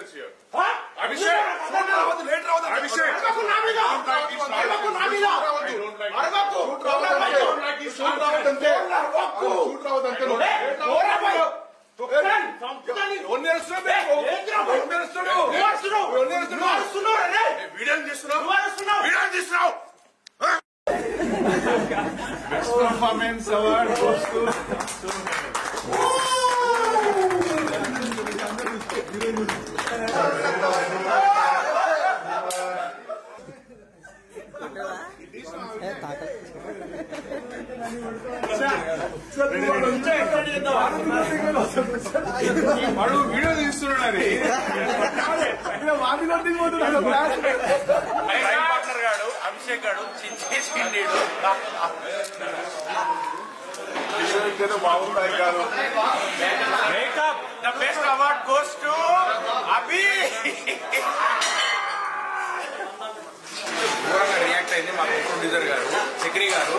nonsense here. ఆ? Abhishek shoot రావద్దు, late రావద్దు. అభిషేక్. అరవకు నా మీద. I don't like this అరవకు నా మీద. I don't like this. అరవకు. షూట్ రావద్దు. I don't like this nonsense. అరవకు. షూట్ రావద్దు అంటే ఏ, పోరా పోయి. తొక్కని, చంపుతాని. ఎవరిని అరుస్తున్నావు బే? ఏంట్రా పోయి? ఎవరిని అరుస్తున్నావు? నువ్వు అరుస్తున్నావు. ఎవరిని అరుస్తున్నావు? నువ్వు అరుస్తున్నావు రే. ఏ, వీడియోలు తీస్తున్నావు నువ్వు అరుస్తున్నావు. వీడియోలు తీస్తున్నావు best performance award goes to వాడు వీడియో తీస్తున్నాడు పార్ట్నర్ గాడు అభిషేక్ గాడు చించేసిండు బాగున్నాయి కాదు makeup the best award goes to Abhi ఘోరంగా రియాక్ట్ అయింది మా ప్రొడ్యూసర్ గారు చక్రి గారు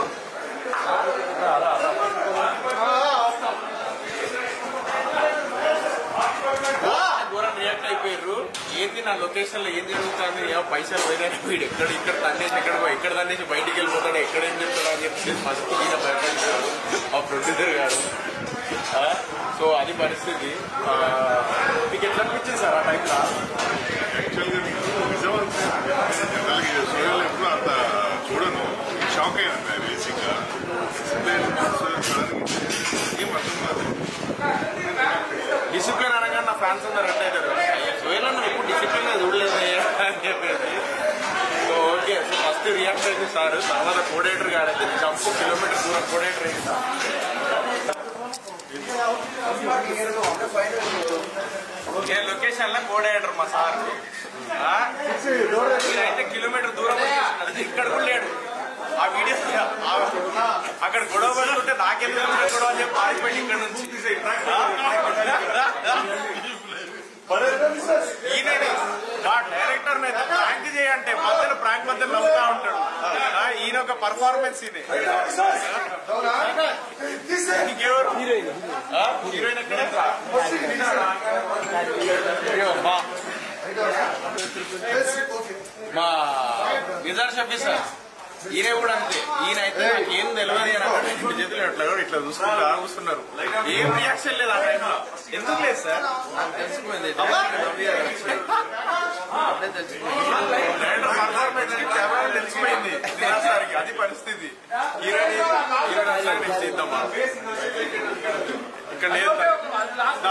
ఘోరం రియాక్ట్ అయిపోయారు ఏంది నా లొకేషన్ లో ఏం జరుగుతుంది ఏమో పైసలు పోయినా వీడు ఎక్కడ ఇక్కడ తండేసి ఎక్కడ పోయి ఇక్కడ తండేసి బయటికి వెళ్ళిపోతాడు ఎక్కడ ఏం చెప్తాడు అని చెప్పి ఫస్ట్ ఈయన భయపడిపోయాడు ఆ ప్రొడ్యూసర్ గారు ఆ, సో అది పరిస్థితి ఆ, మీకు ఎట్లా అనిపించింది సార్ ఆ టైంలో యాక్చువల్గా నిజం జనరల్గా సోయల్ ఎప్పుడు అంత చూడను షాక్ అయ్యాను బేసిక్గా ఏం అర్థం కాదు డిసిప్లిన్ అనగా నా ఫ్యాన్స్ అందరు అట్ట అవుతారు సోయలో నువ్వు ఎప్పుడు డిసిప్లిన్ గా చూడలేదు అని చెప్పేసి so okay so first react అయింది సార్ తర్వాత కోడేటర్ గాడైతే జంప్ కిలోమీటర్ దూరం కోడేటర్ అయింది ఓకే లొకేషన్ లో కోడేటర్ మా సార్ అయితే కిలోమీటర్ దూరం వచ్చేసినాడు. ఇక్కడ కూడా లేడు ఆ వీడియో ఆ- అక్కడ గొడవ పడుతుంటే నాకెందుకు గొడవ అని చెప్పి పారిపోయి ఇక్కడ నుంచి ఈయననే ఆ డైరెక్టర్ ప్రాంక్ చేయంటే మధ్యలో ప్రాంక్ మధ్యలో నవ్వుతా ఉంటాడు ఆ, ఈయన ఒక పర్ఫార్మెన్స్ ఈయన ఇంకెవరు ఆ, హీరోయిన్ ఎక్కడ అయ్యో, మా మా నిజార్ షఫీ సార్ ఈయన కూడా అంతే ఈయన అయితే నాకు ఏం తెలియదు అని అన్నాడు రెండు చేతులు అట్లా కూడా ఇట్లా చూసుకుంటా కూస్తున్నారు ఏం రియాక్షన్ లేదు ఆ టైంలో ఎందుకు లేదు సార్ తెలిసిపోయింది పర్ఫార్మెన్స్ కెమెరా తెలిసిపోయింది నిజార్ సార్కి అది పరిస్థితి హీరోయిన్ హీరోయిన్ అసలు నేను చేద్దామా ఇక్కడ లేదు దా.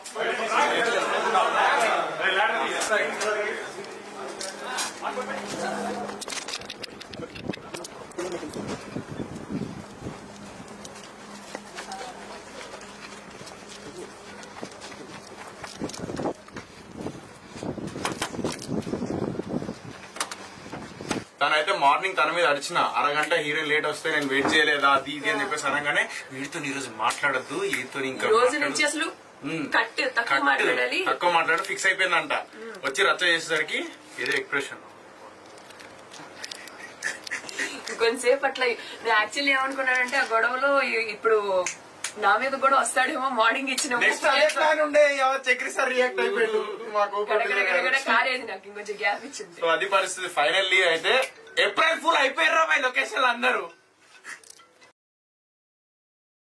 తనైతే మార్నింగ్ తన మీద అడిచిన అరగంట హీరోయిన్ లేట్ వస్తే నేను వెయిట్ చేయలేదా అది ఇది అని చెప్పేసి అనగానే వీడితో ఈ రోజు మాట్లాడద్దు ఈతో ఇంకా రోజు మాట్లాడొద్దు. నుంచి అసలు ఉమ్. కట్ తక్కువ కట్ మాట్లాడాలి తక్కువ మాట్లాడి ఫిక్స్ అయిపోయిందంట వచ్చి రచ్చ చేసేసరికి ఏదో ఎక్స్ప్రెషన్ కొంతసేపు అట్లా నేను యాక్చువల్లీ ఏమనుకున్నానంటే ఆ గొడవలో ఇ- ఇప్పుడు నా మీద కూడా వస్తాడేమో మార్నింగ్ ఇచ్చిన నెక్స్ట్ అదే ప్లాన్ ఉండే ఎవరు చక్రి సార్ రియాక్ట్ అయిపోయాడు మాకు గడగడగడగడ కాలేదు నాకు ఇంకొంచెం గ్యాప్ ఇచ్చింది సో అది పరిస్థితి ఫైనల్లీ అయితే ఏప్రిల్ ఫుల్ అయిపోయారు మా లొకేషన్ అందరూ